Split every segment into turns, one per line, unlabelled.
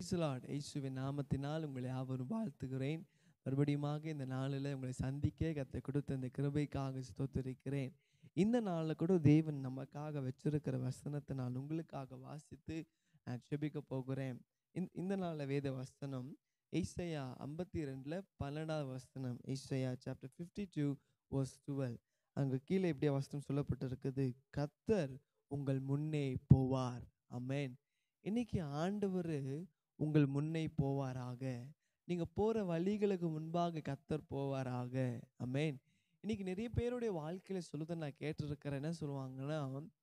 price Lord இயேசுவின் நாமத்தினால் உங்களை யாவரும் வாழ்த்துகிறேன் மறுபடியுமாக இந்த நாளில் உங்களை சந்திக்க கத்தை கொடுத்த இந்த கிருபைக்காக ஸ்தோத்திரிக்கிறேன் இந்த நாளில் கூட தேவன் நமக்காக வச்சிருக்கிற வசனத்தை நான் உங்களுக்காக வாசித்து நான் செபிக்க போகிறேன் இந்த இந்த நாளில் வேத வசனம் ஏசையா ஐம்பத்தி ரெண்டில் பன்னெண்டாவது வசனம் ஏசையா chapter fifty two verse twelve அங்கே கீழே இப்படியே வசனம் சொல்லப்பட்டிருக்குது கத்தர் உங்கள் முன்னே போவார் அமேன் இன்னைக்கு ஆண்டவர் உங்கள் முன்னே போவாராக நீங்க போற வழிகளுக்கு முன்பாக கத்தர் போவாராக அமேன் இன்னைக்கு நிறைய பேருடைய வாழ்க்கையில சொல்லுதை நான் கேட்டிருக்கிறேன் என்ன சொல்லுவாங்கன்னா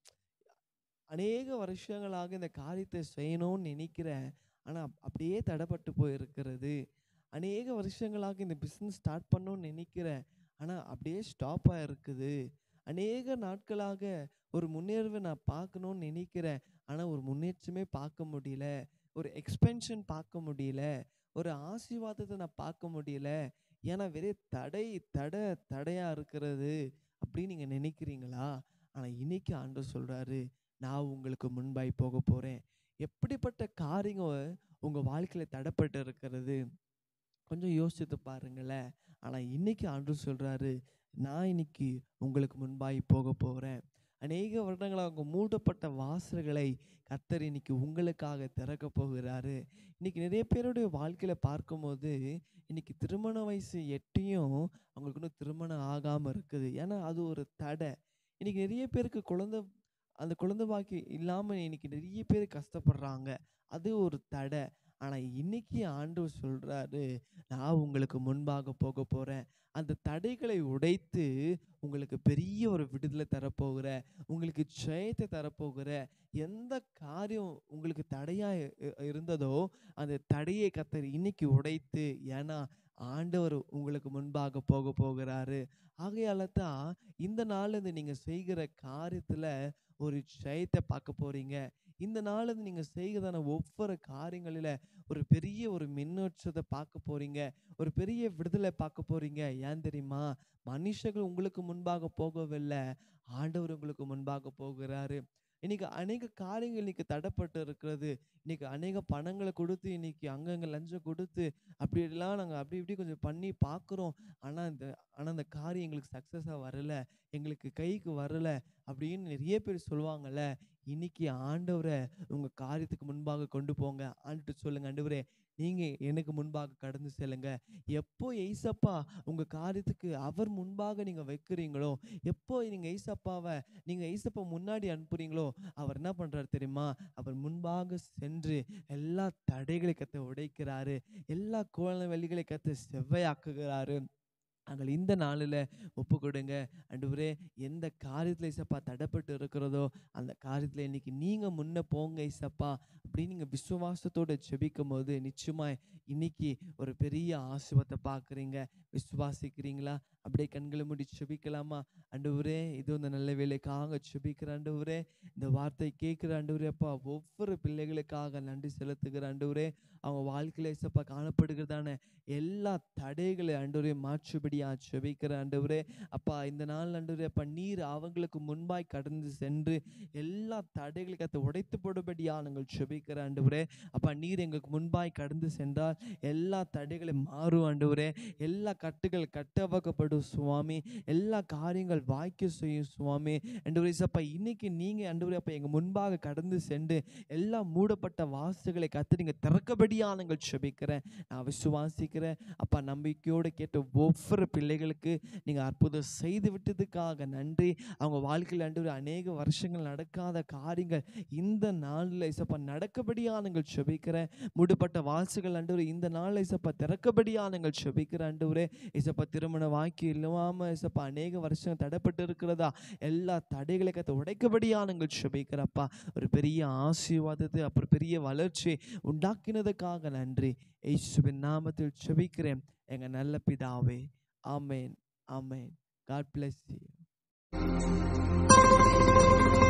அநேக வருஷங்களாக இந்த காரியத்தை செய்யணும்னு நினைக்கிறேன் ஆனா அப்- அப்படியே தடைப்பட்டு போயிருக்கிறது அநேக வருஷங்களாக இந்த பிஸ்னஸ் ஸ்டார்ட் பண்ணணும்னு நினைக்கிறேன் ஆனா அப்படியே ஸ்டாப் ஆயிருக்குது அநேக நாட்களாக ஒரு முன்னேர்வை நான் பார்க்கணும்னு நினைக்கிறேன் ஆனா ஒரு முன்னேற்றமே பார்க்க முடியல ஒரு எக்ஸ்பென்ஷன் பார்க்க முடியல ஒரு ஆசீர்வாதத்தை நான் பார்க்க முடியல ஏன்னா வெறும் தடை தடை தடையா இருக்கிறது அப்படின்னு நீங்க நினைக்கிறீங்களா ஆனா இன்னைக்கு ஆண்டவர் சொல்றாரு நான் உங்களுக்கு முன்பாய் போக போறேன் எப்படிப்பட்ட காரியங்கள் உங்க வாழ்க்கையில தடைப்பட்டு இருக்கிறது கொஞ்சம் யோசித்து பாருங்களேன் ஆனா இன்னைக்கு ஆண்டவர் சொல்றாரு நான் இன்னைக்கு உங்களுக்கு முன்பாய் போக போறேன் அநேக வருடங்களாக மூடப்பட்ட வாசல்களை கத்தர் இன்னைக்கு உங்களுக்காக திறக்க போகிறாரு இன்னைக்கு நிறைய பேருடைய வாழ்க்கையில பார்க்கும்போது இன்னைக்கு திருமண வயசு எட்டியும் அவங்களுக்கு இன்னும் திருமணம் ஆகாம இருக்குது ஏன்னா அது ஒரு தடை இன்னைக்கு நிறைய பேருக்கு குழந்தை அந்த குழந்தை பாக்கி இல்லாம இன்னைக்கு நிறைய பேர் கஷ்டப்படுறாங்க அது ஒரு தடை ஆனா இன்னைக்கு ஆண்டவர் சொல்றாரு நான் உங்களுக்கு முன்பாக போக போறேன் அந்த தடைகளை உடைத்து உங்களுக்கு பெரிய ஒரு விடுதலை தரப்போகிற உங்களுக்கு ஜெயத்தை தரப்போகிற எந்த காரியம் உங்களுக்கு தடையா இ- இருந்ததோ அந்த தடையை கத்தர் இன்னைக்கு உடைத்து ஏன்னா ஆண்டவர் உங்களுக்கு முன்பாக போக போகிறாரு ஆகையால தான் இந்த நாள்ல இருந்து நீங்க செய்கிற காரியத்துல ஒரு ஜெயத்தை பார்க்க போறீங்க இந்த நாள்ல இருந்து நீங்க செய்கிறதான ஒவ்வொரு காரியங்களில ஒரு பெரிய ஒரு முன்னேற்றத்தை பார்க்க போறீங்க ஒரு பெரிய விடுதலை பார்க்க போறீங்க ஏன் தெரியுமா மனுஷர்கள் உங்களுக்கு முன்பாக போகவில்லை ஆண்டவர் உங்களுக்கு முன்பாக போகிறாரு இன்னைக்கு அநேக காரியங்கள் இன்னைக்கு தடைப்பட்டு இருக்கிறது இன்னைக்கு அநேக பணங்களை கொடுத்து இன்னைக்கு அங்கங்க லஞ்சம் கொடுத்து அப்படி எல்லாம் நாங்கள் அப்படி இப்படி கொஞ்சம் பண்ணி பார்க்குறோம் ஆனால் இந்த ஆனால் அந்த காரியம் எங்களுக்கு சக்ஸஸாக வரல எங்களுக்கு கைக்கு வரல அப்படின்னு நிறைய பேர் சொல்லுவாங்கல்ல இன்னைக்கு ஆண்டவரை உங்க காரியத்துக்கு முன்பாக கொண்டு போங்க ஆண்டுட்டு சொல்லுங்க ஆண்டவரே நீங்க எனக்கு முன்பாக கடந்து செல்லுங்க எப்போ ஏசப்பா உங்க காரியத்துக்கு அவர் முன்பாக நீங்க வைக்கிறீங்களோ எப்போ நீங்க ஏசப்பாவை நீங்க ஏசப்பா முன்னாடி அனுப்புறீங்களோ அவர் என்ன பண்றாரு தெரியுமா அவர் முன்பாக சென்று எல்லா தடைகளை கத்த உடைக்கிறாரு எல்லா கோல வழிகளை கத்த செவ்வையாக்குகிறாரு நாங்கள் இந்த நாளில் ஒப்பு கொடுங்க அண்டுவரே எந்த காரியத்தில் இசப்பா தடைப்பட்டு இருக்கிறதோ அந்த காரியத்தில் இன்னைக்கு நீங்கள் முன்ன போங்க இசப்பா அப்படின்னு நீங்கள் விசுவாசத்தோட ஜெபிக்கும் போது நிச்சயமாய் இன்னைக்கு ஒரு பெரிய ஆசிர்வாதத்தை பார்க்குறீங்க விசுவாசிக்கிறீங்களா அப்படியே கண்களை மூடி ஜெபிக்கலாமா அண்டுவரே இது இந்த நல்ல வேலைக்காக ஜெபிக்கிற ஆண்டவரே இந்த வார்த்தை கேட்குற ஆண்டவரே அப்பா ஒவ்வொரு பிள்ளைகளுக்காக நன்றி செலுத்துகிற ஆண்டவரே அவங்க வாழ்க்கையில இசப்பா காணப்படுகிறதான எல்லா தடைகளை ஆண்டவரே மாற்றுபடியா ஜெபிக்கிற ஆண்டவரே அப்பா இந்த நாள் ஆண்டவரே அப்பா நீர் அவங்களுக்கு முன்பாய் கடந்து சென்று எல்லா தடைகளுக்கு அதை உடைத்து போடும்படியா நாங்கள் ஜெபிக்கிற ஆண்டவரே அப்பா நீர் எங்களுக்கு முன்பாய் கடந்து சென்றால் எல்லா தடைகளை மாறும் ஆண்டவரே எல்லா கட்டுகள் கட்டவக்கப்படும் சுவாமி எல்லா காரியங்கள் வாய்க்க செய்யும் சுவாமி ஆண்டவரே அப்பா இன்னைக்கு நீங்க ஆண்டவரே அப்பா எங்க முன்பாக கடந்து சென்று எல்லா மூடப்பட்ட வாசல்களை கத்து நீங்க திறக்கபடியா நாங்கள் ஜெபிக்கிறேன் நான் விசுவாசிக்கிறேன் அப்பா நம்பிக்கையோடு கேட்ட ஒவ்வொரு பிள்ளைகளுக்கு நீங்க அற்புதம் செய்து விட்டதுக்காக நன்றி அவங்க வாழ்க்கையில் ஆண்டவரே அநேக வருஷங்கள் நடக்காத காரியங்கள் இந்த நாளில் இசப்பா நடக்கபடியா நாங்கள் ஜெபிக்கிறேன் மூடப்பட்ட வாசல்கள் ஆண்டவரே இந்த நாளில் இசப்பா திறக்கபடியா நாங்கள் ஜெபிக்கிற ஆண்டவரே இசப்பா திருமண வாக்கி இல்லாம இசப்பா அநேக வருஷம் தடைப்பட்டு இருக்கிறதா எல்லா தடைகளை கத்த உடைக்கபடியா நாங்கள் ஜெபிக்கிறப்பா ஒரு பெரிய ஆசீர்வாதத்தை அப்புறம் பெரிய வளர்ச்சி உண்டாக்கினதுக்காக நன்றி இயேசுவின் நாமத்தில் ஜெபிக்கிறேன் எங்க நல்ல பிதாவே amen amen God bless you